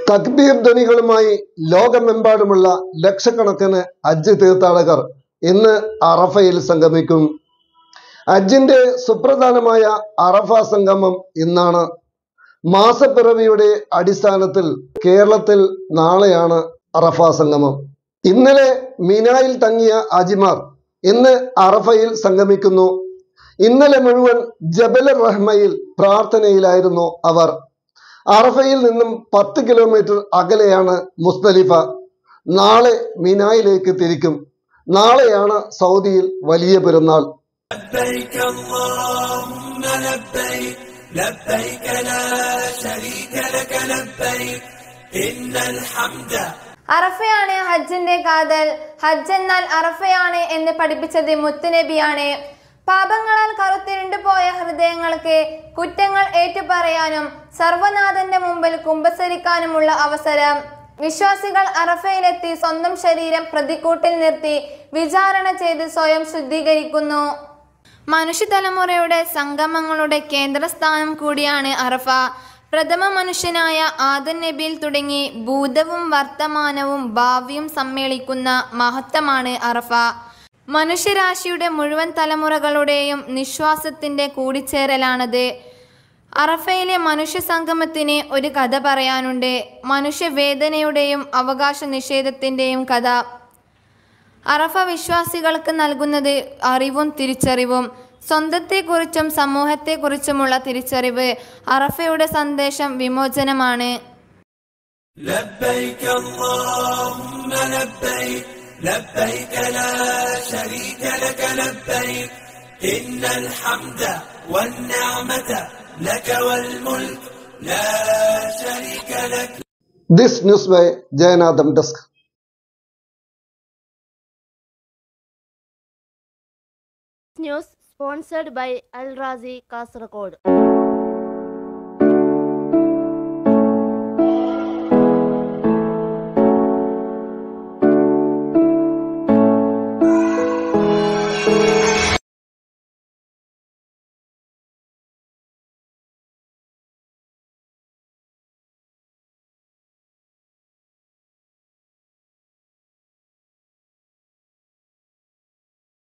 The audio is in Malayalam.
തക്ബീർ ധ്വനികളുമായി ലോകമെമ്പാടുമുള്ള ലക്ഷക്കണക്കിന് ഹജ്ജ് തീർത്ഥാടകർ ഇന്ന് അറഫയിൽ സംഗമിക്കും ഹജ്ജിന്റെ സുപ്രധാനമായ അറഫ സംഗമം ഇന്നാണ് മാസപ്പിറവിയുടെ അടിസ്ഥാനത്തിൽ കേരളത്തിൽ നാളെയാണ് അറഫ സംഗമം ഇന്നലെ മിനായിൽ തങ്ങിയ ഹാജിമാർ ഇന്ന് അറഫയിൽ സംഗമിക്കുന്നു ഇന്നലെ മുഴുവൻ ജബൽ റഹ്മയിൽ പ്രാർത്ഥനയിലായിരുന്നു അവർ അറഫയിൽ നിന്നും പത്ത് കിലോമീറ്റർ അകലെയാണ് മുസ്തലിഫ നാളെ മിനായിലേക്ക് തിരിക്കും നാളെയാണ് സൗദിയിൽ വലിയ പെരുന്നാൾ لبيك اللهم لبيك لبيك لا شريك لك لبيك إن الحمد അറഫയാണ് ഹജ്ജിന്റെ കാതൽ ഹജ്ജ് എന്നാൽ അറഫയാണ് എന്ന് പഠിപ്പിച്ചത് മുത്തുനബിയാണ് പാപങ്ങളാൽ കറുത്തിരുണ്ടു പോയ ഹൃദയങ്ങൾക്ക് കുറ്റങ്ങൾ ഏറ്റുപറയാനും സർവനാഥന്റെ മുമ്പിൽ കുമ്പസരിക്കാനുമുള്ള അവസരം വിശ്വാസികൾ അറഫയിലെത്തി സ്വന്തം ശരീരം പ്രതിക്കൂട്ടിൽ നിർത്തി വിചാരണ ചെയ്ത് സ്വയം ശുദ്ധീകരിക്കുന്നു മനുഷ്യതലമുറയുടെ സംഗമങ്ങളുടെ കേന്ദ്രസ്ഥാനം കൂടിയാണ് അറഫ പ്രഥമ മനുഷ്യനായ ആദൻ നബിയിൽ തുടങ്ങി ഭൂതവും വർത്തമാനവും ഭാവിയും സമ്മേളിക്കുന്ന മഹത്വമാണ് അറഫ മനുഷ്യരാശിയുടെ മുഴുവൻ തലമുറകളുടെയും നിശ്വാസത്തിന്റെ കൂടിച്ചേരലാണത് അറഫയിലെ മനുഷ്യ സംഗമത്തിന് ഒരു കഥ പറയാനുണ്ട് മനുഷ്യവേദനയുടെയും അവകാശ നിഷേധത്തിന്റെയും കഥ അറഫ വിശ്വാസികൾക്ക് നൽകുന്നത് അറിവും തിരിച്ചറിവും സ്വന്തത്തെക്കുറിച്ചും സമൂഹത്തെക്കുറിച്ചുമുള്ള തിരിച്ചറിവ് അറഫയുടെ സന്ദേശം വിമോചനമാണ് لبيك اللهم لبيك لبيك لا شريك لك لبيك إن الحمد والنعمة لك والملك لا شريك لك this news by Jayanatham desk News sponsored by Al Razi Kasaragod.